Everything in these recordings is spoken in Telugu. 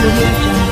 audio jungle.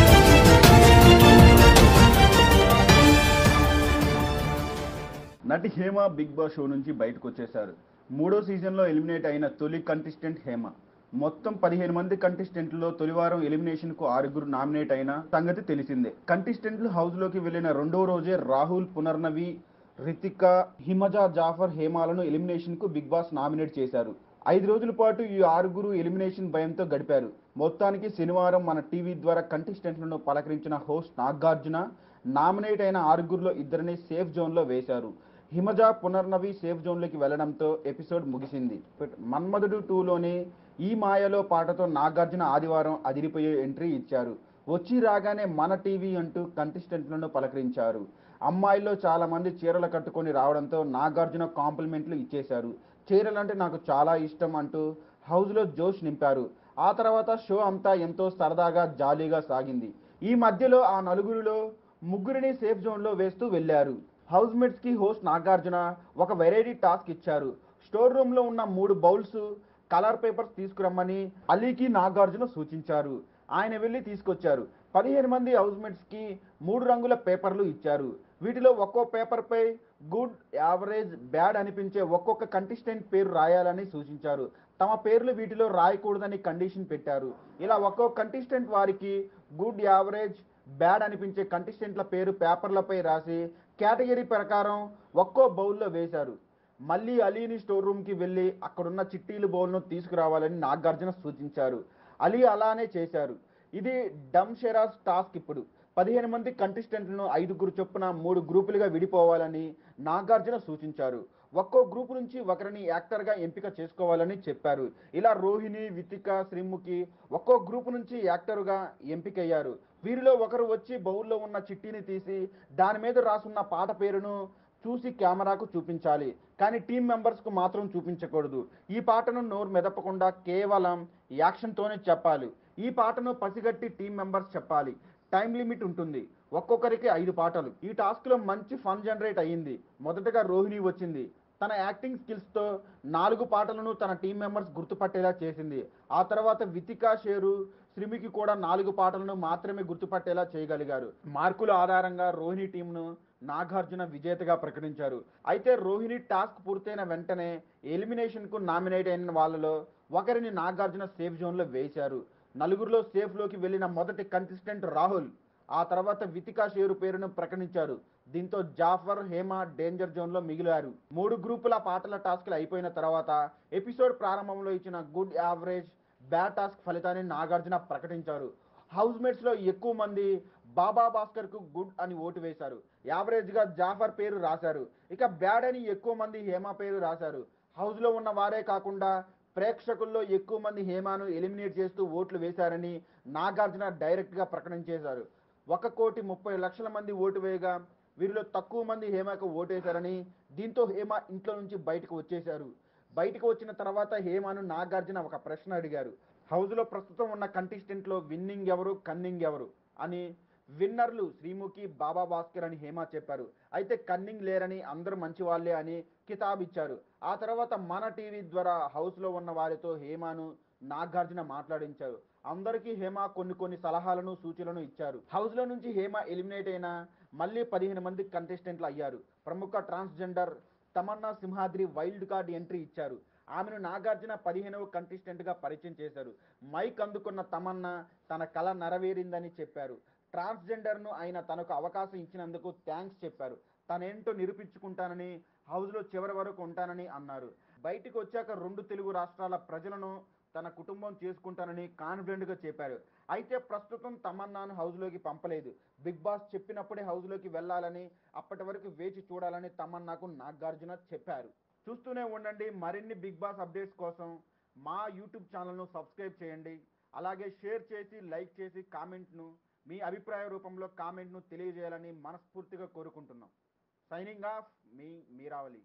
నటి హేమ బిగ్ బాస్ షో నుంచి బయటకు వచ్చేశారు మూడో సీజన్లో ఎలిమినేట్ అయిన తొలి కంటెస్టెంట్ హేమ మొత్తం పదిహేను మంది కంటెస్టెంట్లో తొలివారం ఎలిమినేషన్ కు ఆరుగురు నామినేట్ అయిన సంగతి తెలిసిందే కంటెస్టెంట్లు హౌస్ లోకి వెళ్లిన రెండో రోజే రాహుల్ పునర్నవి రితిక హిమజ జాఫర్ హేమాలను ఎలిమినేషన్ కు బిగ్ బాస్ నామినేట్ చేశారు ఐదు రోజుల పాటు ఈ ఆరుగురు ఎలిమినేషన్ భయంతో గడిపారు మొత్తానికి శనివారం మన టీవీ ద్వారా కంటెస్టెంట్లను పలకరించిన హోస్ట్ నాగార్జున నామినేట్ అయిన ఆరుగురిలో ఇద్దరిని సేఫ్ జోన్లో వేశారు హిమజ పునర్నవి సేఫ్ జోన్లోకి వెళ్లడంతో ఎపిసోడ్ ముగిసింది బట్ మన్మధుడు టూలోని ఈ మాయలో పాటతో నాగార్జున ఆదివారం అదిరిపోయే ఎంట్రీ ఇచ్చారు వచ్చి రాగానే మన టీవీ అంటూ కంటెస్టెంట్లను పలకరించారు అమ్మాయిల్లో చాలా మంది చీరలు కట్టుకొని రావడంతో నాగార్జున కాంప్లిమెంట్లు ఇచ్చేశారు చీరలంటే నాకు చాలా ఇష్టం అంటూ హౌస్లో జోష్ నింపారు ఆ తర్వాత షో అంతా ఎంతో సరదాగా జాలీగా సాగింది ఈ మధ్యలో ఆ నలుగురిలో ముగ్గురిని సేఫ్ జోన్లో వేస్తూ వెళ్ళారు హౌస్ మేట్స్ కి హోస్ట్ నాగార్జున ఒక వెరైటీ టాస్క్ ఇచ్చారు స్టోర్ రూమ్ లో ఉన్న మూడు బౌల్స్ కలర్ పేపర్స్ తీసుకురమ్మని అలీకి నాగార్జున సూచించారు ఆయన వెళ్ళి తీసుకొచ్చారు పదిహేను మంది హౌస్ మేట్స్ కి మూడు రంగుల పేపర్లు ఇచ్చారు వీటిలో ఒక్కో పేపర్ పై గుడ్ యావరేజ్ బ్యాడ్ అనిపించే ఒక్కొక్క కంటెస్టెంట్ పేరు రాయాలని సూచించారు తమ పేర్లు వీటిలో రాయకూడదని కండిషన్ పెట్టారు ఇలా ఒక్కో కంటెస్టెంట్ వారికి గుడ్ యావరేజ్ బ్యాడ్ అనిపించే కంటెస్టెంట్ల పేరు పేపర్లపై రాసి కేటగిరీ ప్రకారం ఒక్కో బౌల్లో వేశారు మళ్ళీ అలీని స్టోర్ రూమ్కి వెళ్ళి అక్కడున్న చిట్టీలు బౌల్ను తీసుకురావాలని నాగార్జున సూచించారు అలీ అలానే చేశారు ఇది డమ్ షెరాస్ టాస్క్ ఇప్పుడు పదిహేను మంది కంటెస్టెంట్లను ఐదుగురు చొప్పున మూడు గ్రూపులుగా విడిపోవాలని నాగార్జున సూచించారు ఒక్కో గ్రూప్ నుంచి ఒకరిని యాక్టర్గా ఎంపిక చేసుకోవాలని చెప్పారు ఇలా రోహిణి వితిక శ్రీముఖి ఒక్కో గ్రూప్ నుంచి యాక్టర్గా ఎంపికయ్యారు వీరిలో ఒకరు వచ్చి బౌల్లో ఉన్న చిట్టీని తీసి దాని మీద రాసున్న పాట పేరును చూసి కెమెరాకు చూపించాలి కానీ టీం మెంబర్స్కు మాత్రం చూపించకూడదు ఈ పాటను నోరు మెదపకుండా కేవలం యాక్షన్తోనే చెప్పాలి ఈ పాటను పసిగట్టి టీం మెంబర్స్ చెప్పాలి టైం లిమిట్ ఉంటుంది ఒక్కొక్కరికి ఐదు పాటలు ఈ టాస్క్లో మంచి ఫన్ జనరేట్ అయ్యింది మొదటగా రోహిణి వచ్చింది తన యాక్టింగ్ స్కిల్స్తో నాలుగు పాటలను తన టీం మెంబర్స్ గుర్తుపట్టేలా చేసింది ఆ తర్వాత వితికా షేరు శ్రీమికి కూడా నాలుగు పాటలను మాత్రమే గుర్తుపట్టేలా చేయగలిగారు మార్కుల ఆధారంగా రోహిణి టీంను నాగార్జున విజేతగా ప్రకటించారు అయితే రోహిణి టాస్క్ పూర్తయిన వెంటనే ఎలిమినేషన్కు నామినేట్ అయిన వాళ్ళలో ఒకరిని నాగార్జున సేఫ్ జోన్లో వేశారు నలుగురిలో సేఫ్లోకి వెళ్ళిన మొదటి కంటెస్టెంట్ రాహుల్ ఆ తర్వాత వితికా షేరు పేరును ప్రకటించారు దీంతో జాఫర్ హేమ డేంజర్ జోన్లో మిగిలారు మూడు గ్రూపుల పాటల టాస్క్లు అయిపోయిన తర్వాత ఎపిసోడ్ ప్రారంభంలో ఇచ్చిన గుడ్ యావరేజ్ బ్యాడ్ టాస్క్ ఫలితాన్ని నాగార్జున ప్రకటించారు హౌస్ మేట్స్ లో ఎక్కువ మంది బాబా భాస్కర్ కు గుడ్ అని ఓటు వేశారు యావరేజ్ గా జాఫర్ పేరు రాశారు ఇక బ్యాడ్ అని ఎక్కువ మంది హేమ పేరు రాశారు హౌస్ లో ఉన్న వారే కాకుండా ప్రేక్షకుల్లో ఎక్కువ మంది హేమాను ఎలిమినేట్ చేస్తూ ఓట్లు వేశారని నాగార్జున డైరెక్ట్ గా ప్రకటించేశారు ఒక కోటి ముప్పై లక్షల మంది ఓటు వేయగా వీరిలో తక్కువ మంది హేమకు ఓటేశారని దీంతో హేమ ఇంట్లో నుంచి బయటకు వచ్చేశారు బయటకు వచ్చిన తర్వాత హేమను నాగార్జున ఒక ప్రశ్న అడిగారు హౌస్లో ప్రస్తుతం ఉన్న కంటెస్టెంట్లో విన్నింగ్ ఎవరు కన్నింగ్ ఎవరు అని విన్నర్లు శ్రీముఖి బాబా భాస్కర్ అని హేమ చెప్పారు అయితే కన్నింగ్ లేరని అందరూ మంచి వాళ్ళే అని కితాబ్ ఇచ్చారు ఆ తర్వాత మన టీవీ ద్వారా హౌస్లో ఉన్న వారితో హేమను నాగార్జున మాట్లాడించారు అందరికీ హేమ కొన్ని కొన్ని సలహాలను సూచనలను ఇచ్చారు హౌస్లో నుంచి హేమ ఎలిమినేట్ అయినా మళ్ళీ పదిహేను మంది కంటెస్టెంట్లు అయ్యారు ప్రముఖ transgender Tamanna Simhadri wild card entry ఇచ్చారు ఆమెను నాగార్జున పదిహేనవ కంటెస్టెంట్ గా పరిచయం చేశారు మైక్ అందుకున్న తమన్నా తన కళ నెరవేరిందని చెప్పారు ట్రాన్స్జెండర్ ను ఆయన తనకు అవకాశం ఇచ్చినందుకు థ్యాంక్స్ చెప్పారు తనేంటో నిరూపించుకుంటానని హౌస్ లో చివరి వరకు ఉంటానని అన్నారు బయటికి వచ్చాక రెండు తెలుగు రాష్ట్రాల ప్రజలను తన కుటుంబం చేసుకుంటానని కాన్ఫిడెంట్ గా చెప్పారు అయితే ప్రస్తుతం తమన్నాను హౌస్ లోకి పంపలేదు బిగ్ బాస్ చెప్పినప్పుడే హౌస్ లోకి వెళ్ళాలని అప్పటి వరకు వేచి చూడాలని తమన్నాకు నాగార్జున చెప్పారు చూస్తూనే ఉండండి మరిన్ని బిగ్ బాస్ అప్డేట్స్ కోసం మా యూట్యూబ్ ఛానల్ను సబ్స్క్రైబ్ చేయండి అలాగే షేర్ చేసి లైక్ చేసి కామెంట్ను మీ అభిప్రాయ రూపంలో కామెంట్ను తెలియజేయాలని మనస్ఫూర్తిగా కోరుకుంటున్నాం సైనింగ్ ఆఫ్ మీ మీరావళి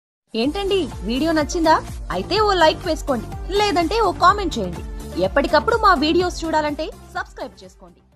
ఏంటండి వీడియో నచ్చిందా అయితే ఓ లైక్ వేసుకోండి లేదంటే ఓ కామెంట్ చేయండి ఎప్పటికప్పుడు మా వీడియోస్ చూడాలంటే సబ్స్క్రైబ్ చేసుకోండి